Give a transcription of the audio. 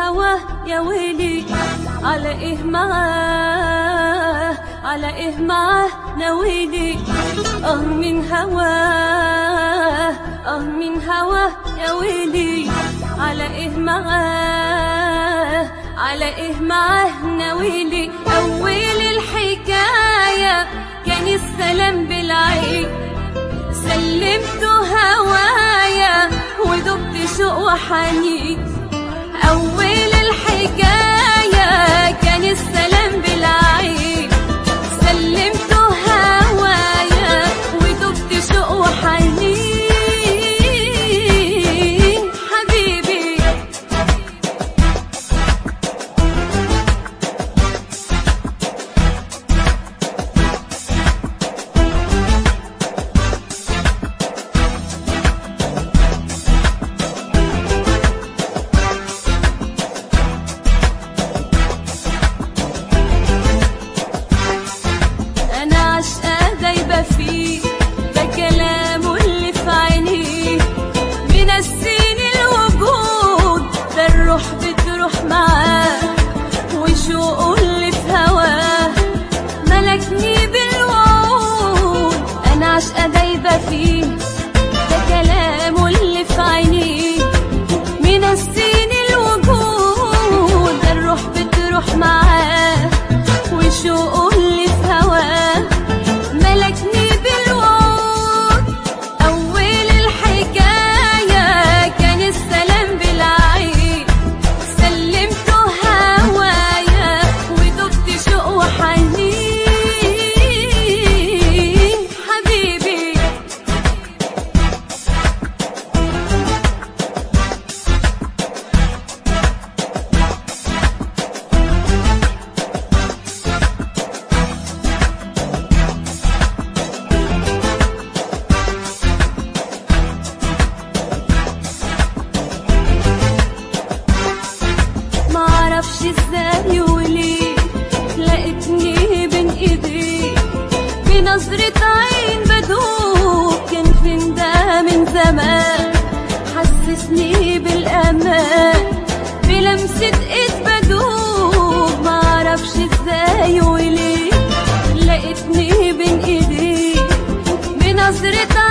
هواه يا ويلي على ايه معاه على ايه معاه ناويلي اه من هواه اه من هواه يا ويلي على ايه معاه على ايه معاه ناويلي اول الحكايه كان السلام بالعين سلمت هوايا ودبت شوق وحنين أول الحكاية كان السلام بالعين سلمت هوايا ودبت شوق وحنين حبيبي انا عشقة دايبة فيه ده كلامه اللي في عينيه منسيني الوجود ده الروح بتروح معاه وشوقه اللي في هواه ملكني بالوعود انا عشقة دايبة فيه ده كلامه اللي في عينيه منسيني الوجود ده الروح بتروح معاه وشوقه اللي في هواه ملكني بالوعود أول الحكاية كان السلام بالعين سلمت هوايا ودبت شوق وحنين حبيبي معرفش ازاي وليه لقيتني بين ايديه بنظرة عين بدوب كان فين ده من زمان حسسني بالامان بلمسة ايد بدوب معرفش ازاي وليه لقيتني بين ايديه بنظرة